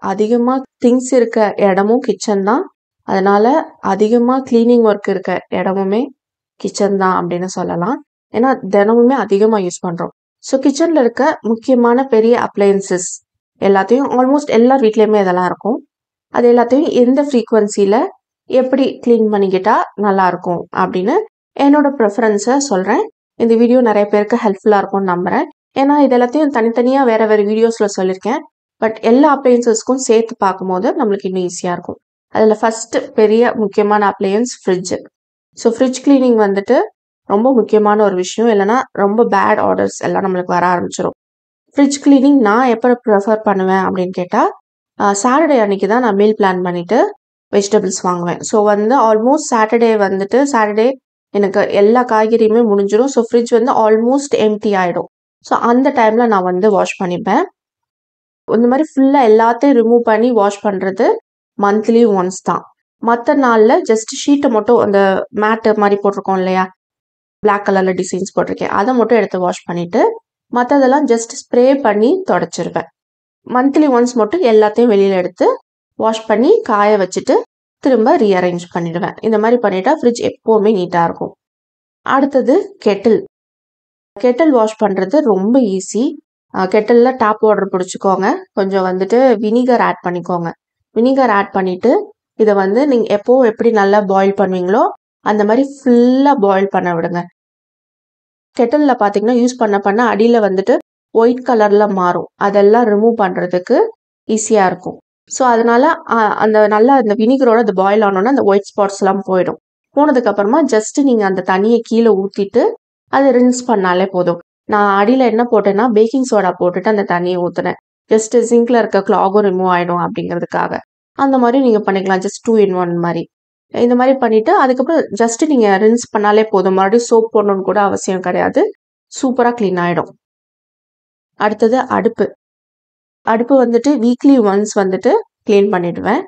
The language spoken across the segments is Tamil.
அதிகமாக திங்ஸ் இருக்க இடமும் கிச்சன் தான் அதனால அதிகமாக க்ளீனிங் ஒர்க் இருக்க இடமுமே கிச்சன் தான் அப்படின்னு சொல்லலாம் ஏன்னா தினமுமே அதிகமாக யூஸ் பண்ணுறோம் ஸோ கிச்சனில் இருக்க முக்கியமான பெரிய அப்ளையன்சஸ் எல்லாத்தையும் ஆல்மோஸ்ட் எல்லார் வீட்லேயுமே இதெல்லாம் இருக்கும் அது எல்லாத்தையும் எந்த ஃப்ரீக்குவன்சியில் எப்படி க்ளீன் பண்ணிக்கிட்டா நல்லா இருக்கும் அப்படின்னு என்னோட ப்ரிஃபரன்ஸை சொல்கிறேன் இந்த வீடியோ நிறைய பேருக்கு ஹெல்ப்ஃபுல்லாக இருக்கும்னு நம்புகிறேன் ஏன்னா இது எல்லாத்தையும் தனித்தனியாக வேறு வேறு வீடியோஸில் சொல்லியிருக்கேன் பட் எல்லா அப்ளையன்சஸ்க்கும் சேர்த்து பார்க்கும்போது நம்மளுக்கு இன்னும் ஈஸியாக இருக்கும் அதில் ஃபஸ்ட்டு பெரிய முக்கியமான appliances fridge so fridge cleaning வந்துட்டு ரொம்ப முக்கியமான ஒரு விஷயம் இல்லைன்னா ரொம்ப பேட் ஆர்டர்ஸ் எல்லாம் நம்மளுக்கு வர ஆரம்பிச்சிடும் ஃப்ரிட்ஜ் க்ளீனிங் நான் எப்போ ப்ரிஃபர் பண்ணுவேன் அப்படின்னு கேட்டால் சாட்டர்டே அன்னைக்கு தான் நான் மீல் பிளான் பண்ணிவிட்டு வெஜிடபிள்ஸ் வாங்குவேன் ஸோ வந்து ஆல்மோஸ்ட் சாட்டர்டே வந்துட்டு சாட்டர்டே எனக்கு எல்லா காய்கறியுமே முடிஞ்சிடும் ஸோ ஃப்ரிட்ஜ் வந்து ஆல்மோஸ்ட் எம்டி ஆகிடும் ஸோ அந்த டைமில் நான் வந்து வாஷ் பண்ணிப்பேன் இந்த மாதிரி ஃபுல்லாக எல்லாத்தையும் ரிமூவ் பண்ணி வாஷ் பண்ணுறது மந்த்லி ஒன்ஸ் தான் மற்ற நாளில் ஜஸ்ட் ஷீட்டை மட்டும் அந்த மேட்டு மாதிரி போட்டிருக்கோம் இல்லையா பிளாக் கலரில் டிசைன்ஸ் போட்டிருக்கேன் அதை மட்டும் எடுத்து வாஷ் பண்ணிவிட்டு மற்றதெல்லாம் ஜஸ்ட் ஸ்ப்ரே பண்ணி தொடச்சிருவேன் மந்த்லி ஒன்ஸ் மட்டும் எல்லாத்தையும் வெளியில் எடுத்து வாஷ் பண்ணி காய வச்சுட்டு திரும்ப ரீஅரேஞ்ச் பண்ணிடுவேன் இந்த மாதிரி பண்ணிட்டா ஃப்ரிட்ஜ் எப்போவுமே நீட்டாக இருக்கும் அடுத்தது கெட்டில் கெட்டில் வாஷ் பண்ணுறது ரொம்ப ஈஸி கெட்டிலில் டாப் வாட்டர் பிடிச்சிக்கோங்க கொஞ்சம் வந்துட்டு வினிகர் ஆட் பண்ணிக்கோங்க வினிகர் ஆட் பண்ணிவிட்டு இதை வந்து நீங்கள் எப்போ எப்படி நல்லா பாயில் பண்ணுவீங்களோ அந்த மாதிரி ஃபுல்லாக பாயில் பண்ண விடுங்க கெட்டலில் பார்த்தீங்கன்னா யூஸ் பண்ண பண்ண அடியில் வந்துட்டு ஒயிட் கலரில் மாறும் அதெல்லாம் ரிமூவ் பண்ணுறதுக்கு ஈஸியாக இருக்கும் ஸோ அதனால அந்த நல்லா அந்த வினிகரோட அது பாயில் ஆனோன்னா அந்த ஒயிட் ஸ்பாட்ஸ்லாம் போயிடும் போனதுக்கப்புறமா ஜஸ்ட் நீங்கள் அந்த தண்ணியை கீழே ஊற்றிட்டு அதை ரின்ஸ் பண்ணாலே போதும் நான் அடியில் என்ன போட்டேன்னா பேக்கிங் சோடா போட்டுட்டு அந்த தண்ணியை ஊற்றுனேன் ஜஸ்ட் சிங்கில் இருக்க கிளாகும் ரிமூவ் ஆகிடும் அப்படிங்கிறதுக்காக அந்த மாதிரி நீங்கள் பண்ணிக்கலாம் ஜஸ்ட் டூ இன் ஒன் மாதிரி இந்த மாதிரி பண்ணிவிட்டு அதுக்கப்புறம் ஜஸ்ட் நீங்கள் ரின்ஸ் பண்ணாலே போதும் மறுபடியும் சோப் போடணும்னு கூட அவசியம் கிடையாது சூப்பராக க்ளீன் ஆகிடும் அடுத்தது அடுப்பு அடுப்பு வந்துட்டு வீக்லி ஒன்ஸ் வந்துட்டு க்ளீன் பண்ணிடுவேன்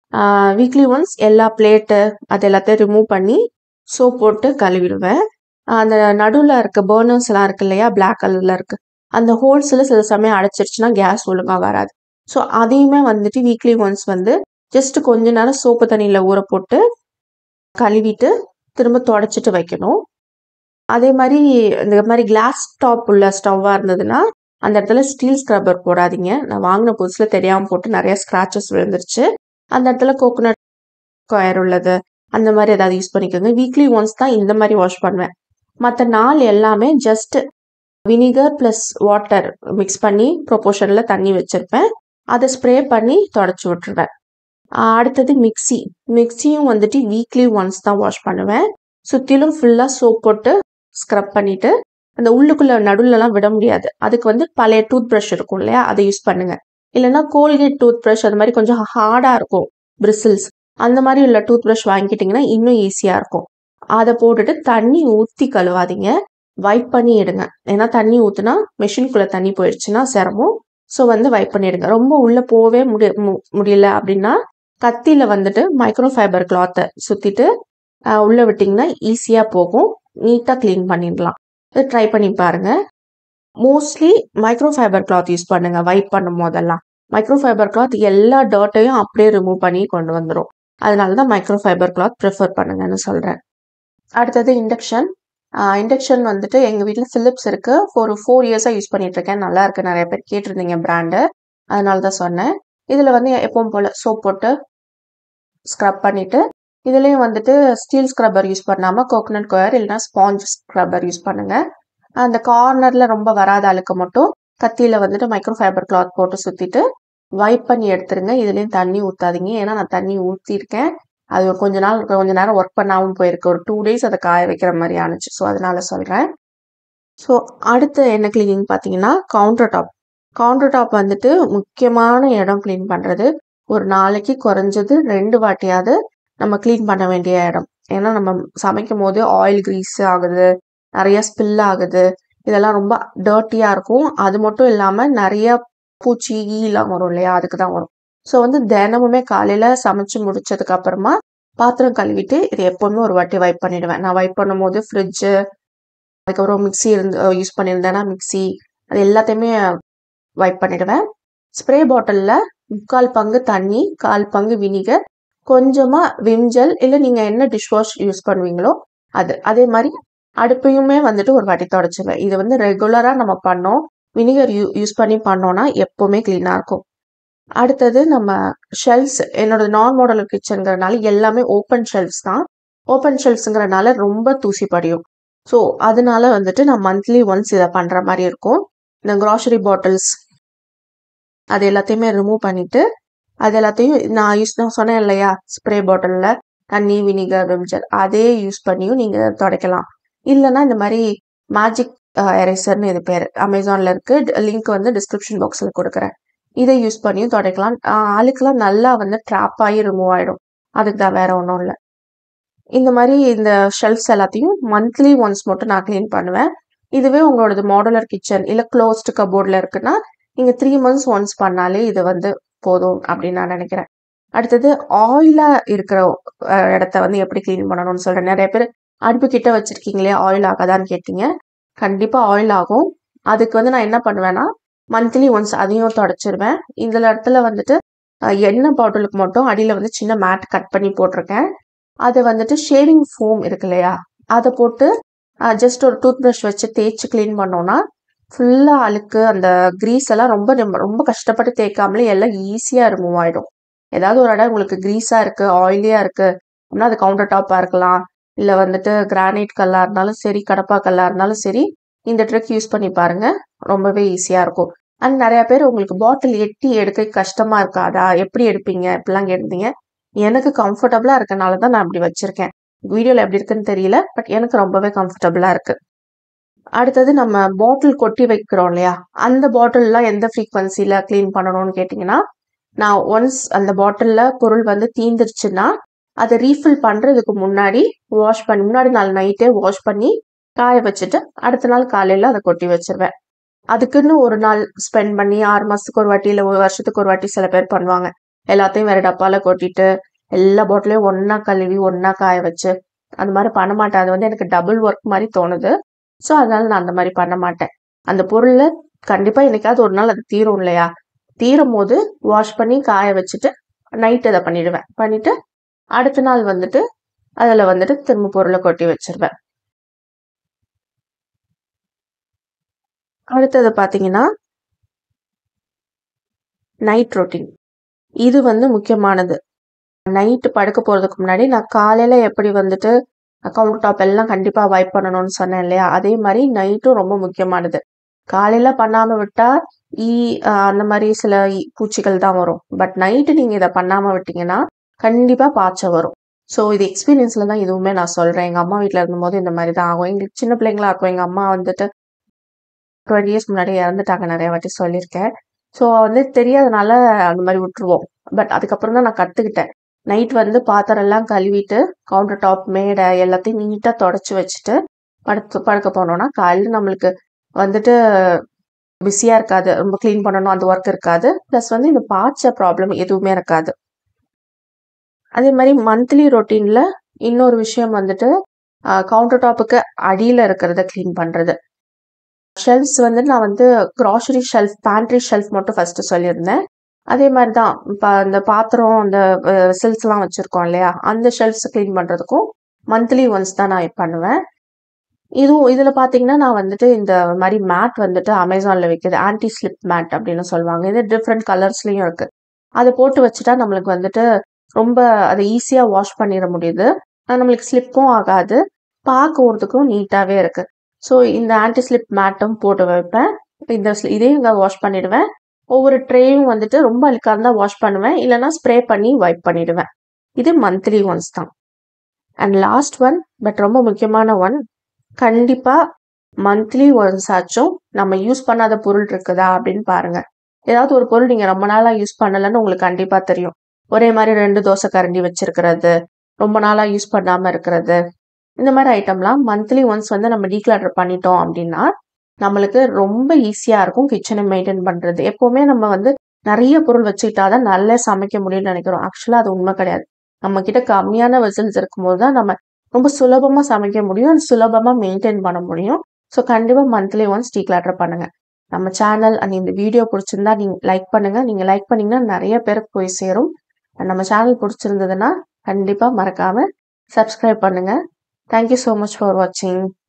வீக்லி ஒன்ஸ் எல்லா பிளேட்டு அது எல்லாத்தையும் ரிமூவ் பண்ணி சோப் போட்டு கழுவிடுவேன் அந்த நடுவில் இருக்க பர்னர்ஸ் எல்லாம் இருக்கு இல்லையா பிளாக் கலரில் இருக்குது அந்த ஹோல்ஸில் சில சமயம் அடைச்சிருச்சுன்னா கேஸ் ஒழுங்காக வராது ஸோ அதையுமே வந்துட்டு வீக்லி ஒன்ஸ் வந்து ஜஸ்ட் கொஞ்ச நேரம் சோப்பு தண்ணியில் ஊற போட்டு கழுவிட்டு திரும்ப தொடச்சிட்டு வைக்கணும் அதே மாதிரி இந்த மாதிரி கிளாஸ் டாப் உள்ள ஸ்டவ்வாக இருந்ததுன்னா அந்த இடத்துல ஸ்டீல் ஸ்க்ரப்பர் போடாதீங்க நான் வாங்கின புதுசில் தெரியாமல் போட்டு நிறைய ஸ்க்ராச்சஸ் விழுந்துருச்சு அந்த இடத்துல கோகோனட் கொயர் உள்ளது அந்த மாதிரி ஏதாவது யூஸ் பண்ணிக்கோங்க வீக்லி ஒன்ஸ் தான் இந்த மாதிரி வாஷ் பண்ணுவேன் மற்ற நாள் எல்லாமே just vinegar plus water mix பண்ணி ப்ரொபோர்ஷனில் தண்ணி வச்சுருப்பேன் அதை ஸ்ப்ரே பண்ணி தொடச்சி விட்டுருவேன் அடுத்தது மிக்சி மிக்சியும் வந்துட்டு வீக்லி ஒன்ஸ் தான் வாஷ் பண்ணுவேன் சுற்றிலும் ஃபுல்லாக சோப் போட்டு ஸ்க்ரப் பண்ணிவிட்டு அந்த உள்ளுக்குள்ளே நடுவுலலாம் விட முடியாது அதுக்கு வந்து பழைய டூத் ப்ரஷ் இருக்கும் இல்லையா அதை யூஸ் பண்ணுங்கள் இல்லைன்னா கோல்கேட் டூத் ப்ரஷ் அது மாதிரி கொஞ்சம் ஹார்டாக இருக்கும் பிரிசில்ஸ் அந்த மாதிரி உள்ள டூத் ப்ரஷ் வாங்கிக்கிட்டிங்கன்னா இன்னும் ஈஸியாக இருக்கும் அதை போட்டுட்டு தண்ணி ஊற்றி கழுவாதீங்க வைப் பண்ணி எடுங்க ஏன்னா தண்ணி ஊற்றுனா மெஷின்குள்ளே தண்ணி போயிடுச்சுன்னா சிரமம் ஸோ வந்து வைப் பண்ணிடுங்க ரொம்ப உள்ளே போகவே முடி முடியல அப்படின்னா கத்தியில் வந்துட்டு மைக்ரோ ஃபைபர் கிளாத்தை சுற்றிட்டு உள்ளே விட்டிங்கன்னா ஈஸியாக போகும் நீட்டாக க்ளீன் பண்ணிடலாம் இது ட்ரை பண்ணி பாருங்கள் mostly micro fibre cloth use பண்ணுங்கள் வைப் பண்ணும் போதெல்லாம் மைக்ரோ ஃபைபர் கிளாத் எல்லா டர்ட்டையும் அப்படியே ரிமூவ் பண்ணி கொண்டு வந்துடும் அதனால தான் மைக்ரோ ஃபைபர் கிளாத் ப்ரிஃபர் பண்ணுங்கன்னு சொல்கிறேன் அடுத்தது இண்டக்ஷன் இண்டக்ஷன் வந்துட்டு எங்கள் வீட்டில் ஃபிலிப்ஸ் இருக்குது ஒரு ஃபோர் இயர்ஸாக யூஸ் பண்ணிகிட்ருக்கேன் நல்லா இருக்குது நிறைய பேர் கேட்டிருந்தீங்க பிராண்டு அதனால தான் சொன்னேன் இதில் வந்து எப்பவும் போல் சோப் போட்டு ஸ்க்ரப் பண்ணிவிட்டு இதுலேயும் வந்துட்டு ஸ்டீல் ஸ்க்ரப்பர் யூஸ் பண்ணாமல் கோகனட் கொயர் இல்லைனா ஸ்பாஞ்ச் ஸ்க்ரப்பர் யூஸ் பண்ணுங்கள் அந்த கார்னரில் ரொம்ப வராத அழுக்க மட்டும் கத்தியில் வந்துட்டு மைக்ரோ ஃபைபர் கிளாத் போட்டு சுற்றிட்டு வைப் பண்ணி எடுத்துருங்க இதுலேயும் தண்ணி ஊற்றாதீங்க ஏன்னா நான் தண்ணி ஊற்றிருக்கேன் அது கொஞ்ச நாள் கொஞ்ச நேரம் ஒர்க் பண்ணாமல் போயிருக்கு ஒரு டூ டேஸ் அதை காய வைக்கிற மாதிரி ஆனிச்சு ஸோ அதனால சொல்கிறேன் ஸோ அடுத்து என்ன கிளீனிங் பார்த்தீங்கன்னா கவுண்டர் டாப் கவுண்டர் டாப் வந்துட்டு முக்கியமான இடம் க்ளீன் பண்ணுறது ஒரு நாளைக்கு குறைஞ்சது ரெண்டு வாட்டியாவது நம்ம க்ளீன் பண்ண வேண்டிய இடம் ஏன்னா நம்ம சமைக்கும் போது ஆயில் க்ரீஸ் ஆகுது நிறைய ஸ்பில் ஆகுது இதெல்லாம் ரொம்ப டர்ட்டியாக இருக்கும் அது மட்டும் இல்லாமல் நிறைய பூச்சி ஈலாம் வரும் இல்லையா அதுக்கு தான் வரும் ஸோ வந்து தினமுமே காலையில் சமைச்சு முடிச்சதுக்கு அப்புறமா பாத்திரம் கழுவிட்டு இது எப்போவுமே ஒரு வாட்டி வைப் பண்ணிடுவேன் நான் வைப் பண்ணும்போது ஃப்ரிட்ஜு அதுக்கப்புறம் மிக்சி இருந்து யூஸ் பண்ணியிருந்தேன்னா மிக்சி அது எல்லாத்தையுமே வைப் பண்ணிடுவேன் ஸ்ப்ரே பாட்டிலில் முக்கால் பங்கு தண்ணி கால் பங்கு வினிகர் கொஞ்சமாக விம்ஜெல் இல்லை நீங்கள் என்ன டிஷ் வாஷ் யூஸ் பண்ணுவீங்களோ அது அதே மாதிரி அடுப்பையுமே வந்துட்டு ஒரு வாட்டி தொடச்சிடுவேன் இது வந்து ரெகுலராக நம்ம பண்ணோம் வினிகர் யூ யூஸ் பண்ணி பண்ணோன்னா எப்போவுமே க்ளீனாக இருக்கும் அடுத்தது நம்ம ஷெல்ஃப்ஸ் என்னோட நான் மாடலர் கிச்சனுங்கிறனால எல்லாமே ஓப்பன் ஷெல்ஃப்ஸ் தான் ஓப்பன் ஷெல்ஃப்ஸுங்கிறனால ரொம்ப தூசி படியும் ஸோ அதனால வந்துட்டு நான் மந்த்லி ஒன்ஸ் இதை பண்ணுற மாதிரி இருக்கும் இந்த க்ராசரி பாட்டில்ஸ் அது எல்லாத்தையுமே ரிமூவ் பண்ணிவிட்டு அது எல்லாத்தையும் நான் யூஸ் நான் சொன்னேன் இல்லையா ஸ்ப்ரே பாட்டிலில் தண்ணி வினிகர் விம்ஜர் அதே யூஸ் பண்ணியும் நீங்கள் துடைக்கலாம் இல்லைன்னா இந்த மாதிரி மேஜிக் எரேசர்னு இது பேர் அமேசானில் இருக்குது லிங்க் வந்து டிஸ்கிரிப்ஷன் பாக்ஸில் கொடுக்குறேன் இதை யூஸ் பண்ணியும் துடைக்கலாம் அழுக்கெல்லாம் நல்லா வந்து ட்ராப் ஆகி ரிமூவ் ஆகிடும் அதுக்கு தான் வேற ஒன்றும் இல்லை இந்த மாதிரி இந்த ஷெல்ஃப்ஸ் எல்லாத்தையும் மந்த்லி ஒன்ஸ் மட்டும் நான் க்ளீன் பண்ணுவேன் இதுவே உங்களோடது மாடுலர் கிச்சன் இல்லை க்ளோஸ்டு கபோர்டில் இருக்குன்னா நீங்கள் த்ரீ மந்த்ஸ் ஒன்ஸ் பண்ணாலே இது வந்து போதும் அப்படின்னு நான் நினைக்கிறேன் அடுத்தது ஆயிலாக இருக்கிற இடத்த வந்து எப்படி க்ளீன் பண்ணணும்னு சொல்கிறேன் நிறைய பேர் அடுப்பு கிட்ட வச்சுருக்கீங்களே ஆயில் ஆகாதான்னு கேட்டீங்க கண்டிப்பாக ஆயில் ஆகும் அதுக்கு வந்து நான் என்ன பண்ணுவேன்னா மந்த்லி ஒன்ஸ் அதையும் தொடச்சிருவேன் இந்த இடத்துல வந்துட்டு எண்ணெய் பாட்டிலுக்கு மட்டும் அடியில் வந்து சின்ன மேட் கட் பண்ணி போட்டிருக்கேன் அதை வந்துட்டு ஷேவிங் ஃபோம் இருக்கு இல்லையா அதை போட்டு ஜஸ்ட் ஒரு டூத் ப்ரஷ் வச்சு தேய்ச்சி க்ளீன் பண்ணோன்னா ஃபுல்லாக அழுக்கு அந்த க்ரீஸ் எல்லாம் ரொம்ப ரொம்ப கஷ்டப்பட்டு தேய்க்காமலே எல்லாம் ஈஸியாக ரிமூவ் ஆகிடும் ஏதாவது ஒரு இடம் உங்களுக்கு க்ரீஸாக இருக்குது ஆயிலியாக இருக்குது அப்படின்னா அது கவுண்டர் டாப்பாக இருக்கலாம் இல்லை வந்துட்டு கிரானைட் கல்லாக இருந்தாலும் சரி கடப்பா கல்லாக இருந்தாலும் சரி இந்த ட்ரிக் யூஸ் பண்ணி பாருங்கள் ரொம்பவே ஈஸியாக இருக்கும் அண்ட் நிறைய பேர் உங்களுக்கு பாட்டில் எட்டி எடுக்க கஷ்டமாக இருக்காதா எப்படி எடுப்பீங்க இப்படிலாம் கேட்பீங்க எனக்கு கம்ஃபர்டபுளாக இருக்கனால தான் நான் அப்படி வச்சுருக்கேன் வீடியோவில் எப்படி இருக்குன்னு தெரியல பட் எனக்கு ரொம்பவே கம்ஃபர்டபுளாக இருக்குது அடுத்தது நம்ம பாட்டில் கொட்டி வைக்கிறோம் இல்லையா அந்த பாட்டில்லாம் எந்த ஃப்ரீக்வன்சியில் க்ளீன் பண்ணணும்னு கேட்டிங்கன்னா நான் ஒன்ஸ் அந்த பாட்டிலில் பொருள் வந்து தீந்துருச்சுன்னா அதை ரீஃபில் பண்ணுறதுக்கு முன்னாடி வாஷ் பண்ணி முன்னாடி நாள் நைட்டே வாஷ் பண்ணி காய வச்சுட்டு அடுத்த நாள் காலையில் அதை கொட்டி வச்சிருவேன் அதுக்குன்னு ஒரு நாள் ஸ்பெண்ட் பண்ணி ஆறு மாதத்துக்கு ஒரு வாட்டி இல்லை ஒரு வருஷத்துக்கு ஒரு வாட்டி சில பேர் பண்ணுவாங்க எல்லாத்தையும் வேறு டப்பாவில் கொட்டிட்டு எல்லா பாட்டிலையும் ஒன்றா கழுவி ஒன்றா காய வச்சு அந்த மாதிரி பண்ண மாட்டேன் அது வந்து எனக்கு டபுள் ஒர்க் மாதிரி தோணுது ஸோ அதனால நான் அந்த மாதிரி பண்ண மாட்டேன் அந்த பொருளை கண்டிப்பாக என்னைக்காவது ஒரு நாள் அது தீரும் இல்லையா தீரும் போது வாஷ் பண்ணி காய வச்சுட்டு நைட் அதை பண்ணிடுவேன் பண்ணிட்டு அடுத்த நாள் வந்துட்டு அதில் வந்துட்டு திரும்ப பொருளை கொட்டி வச்சிருவேன் அடுத்தது பார்த்தீங்கன்னா நைட் ரொட்டீன் இது வந்து முக்கியமானது நைட்டு படுக்க போகிறதுக்கு முன்னாடி நான் காலையில் எப்படி வந்துட்டு கவுண்டர் டாப் எல்லாம் கண்டிப்பாக வைப் பண்ணணும்னு சொன்னேன் இல்லையா அதே மாதிரி நைட்டும் ரொம்ப முக்கியமானது காலையில் பண்ணாமல் விட்டால் ஈ அந்த மாதிரி சில பூச்சிகள் தான் வரும் பட் நைட்டு நீங்கள் இதை பண்ணாமல் விட்டீங்கன்னா கண்டிப்பாக பாய்ச்ச வரும் ஸோ இது எக்ஸ்பீரியன்ஸில் தான் இதுவுமே நான் சொல்கிறேன் எங்கள் அம்மா வீட்டில் இருந்தபோது இந்த மாதிரி தான் ஆகும் எங்களுக்கு சின்ன பிள்ளைங்களா இருக்கும் எங்கள் அம்மா வந்துட்டு டுவெண்ட்டி இயர்ஸ் முன்னாடி இறந்துட்டாங்க நிறைய வாட்டி சொல்லியிருக்கேன் ஸோ வந்து தெரியாதனால அந்த மாதிரி விட்டுருவோம் பட் அதுக்கப்புறம் தான் நான் கற்றுக்கிட்டேன் நைட் வந்து பாத்திரம்லாம் கழுவிட்டு கவுண்டர் டாப் மேடை எல்லாத்தையும் நீட்டாக தொடச்சி வச்சுட்டு படுத்து படுக்க போனோம்னா காலையில் நம்மளுக்கு வந்துட்டு பிஸியாக இருக்காது ரொம்ப க்ளீன் பண்ணணும் அந்த ஒர்க் இருக்காது ப்ளஸ் வந்து இந்த பாய்ச்ச ப்ராப்ளம் எதுவுமே இருக்காது அதே மாதிரி மந்த்லி ரொட்டீனில் இன்னொரு விஷயம் வந்துட்டு கவுண்டர் டாப்புக்கு அடியில் இருக்கிறத க்ளீன் பண்ணுறது ஷெல்ஃப்ஸ் வந்து நான் வந்து க்ராசரி ஷெல்ஃப் பேண்ட்ரி ஷெல்ஃப் மட்டும் ஃபஸ்ட்டு சொல்லியிருந்தேன் அதே மாதிரி தான் இப்போ அந்த பாத்திரம் அந்த வெசல்ஸ்லாம் வச்சுருக்கோம் இல்லையா அந்த ஷெல்ஃப்ஸ் க்ளீன் பண்ணுறதுக்கும் மந்த்லி ஒன்ஸ் தான் நான் பண்ணுவேன் இதுவும் இதில் பார்த்தீங்கன்னா நான் வந்துட்டு இந்த மாதிரி மேட் வந்துட்டு அமேசானில் விற்கிது ஆன்டி ஸ்லிப் மேட் அப்படின்னு சொல்லுவாங்க இது டிஃப்ரெண்ட் கலர்ஸ்லேயும் இருக்குது அதை போட்டு வச்சுட்டா நம்மளுக்கு வந்துட்டு ரொம்ப அதை ஈஸியாக வாஷ் பண்ணிட முடியுது நம்மளுக்கு ஸ்லிப்பும் ஆகாது பார்க்கறதுக்கும் நீட்டாகவே இருக்குது ஸோ இந்த ஆன்டி ஸ்லிப் மேட்டும் போட்டு வைப்பேன் இந்த இதையும் இங்கே வாஷ் பண்ணிடுவேன் ஒவ்வொரு ட்ரேயும் வந்துட்டு ரொம்ப அழுக்காக இருந்தால் வாஷ் பண்ணுவேன் இல்லைனா ஸ்ப்ரே பண்ணி வைப் பண்ணிடுவேன் இது மந்த்லி ஒன்ஸ் தான் அண்ட் லாஸ்ட் ஒன் பட் ரொம்ப முக்கியமான ஒன் கண்டிப்பாக மந்த்லி ஒன்ஸ் ஆச்சும் நம்ம யூஸ் பண்ணாத பொருள் இருக்குதா அப்படின்னு பாருங்க ஏதாவது ஒரு பொருள் நீங்கள் ரொம்ப நாளாக யூஸ் பண்ணலைன்னு உங்களுக்கு கண்டிப்பாக தெரியும் ஒரே மாதிரி ரெண்டு தோசை கரண்டி வச்சிருக்கிறது ரொம்ப நாளாக யூஸ் பண்ணாமல் இருக்கிறது இந்த மாதிரி ஐட்டம்லாம் மந்த்லி ஒன்ஸ் வந்து நம்ம டீக்ளாட்டர் பண்ணிட்டோம் அப்படின்னா நம்மளுக்கு ரொம்ப ஈஸியாக இருக்கும் கிச்சனை மெயின்டைன் பண்ணுறது எப்போவுமே நம்ம வந்து நிறைய பொருள் வச்சுக்கிட்டா தான் நல்லா சமைக்க முடியும்னு நினைக்கிறோம் ஆக்சுவலாக அது உண்மை கிடையாது நம்ம கிட்ட கம்மியான வெசல்ஸ் இருக்கும்போது தான் நம்ம ரொம்ப சுலபமாக சமைக்க முடியும் அண்ட் சுலபமாக மெயின்டைன் பண்ண முடியும் ஸோ கண்டிப்பாக மந்த்லி ஒன்ஸ் டீக்ளாட்டர் பண்ணுங்கள் நம்ம சேனல் அண்ட் இந்த வீடியோ பிடிச்சிருந்தா நீங்கள் லைக் பண்ணுங்கள் நீங்கள் லைக் பண்ணிங்கன்னா நிறைய பேருக்கு போய் சேரும் And நம்ம சேனல் பிடிச்சிருந்ததுன்னா கண்டிப்பாக மறக்காமல் சப்ஸ்கிரைப் பண்ணுங்கள் தேங்க்யூ ஸோ மச் ஃபார் வாட்சிங்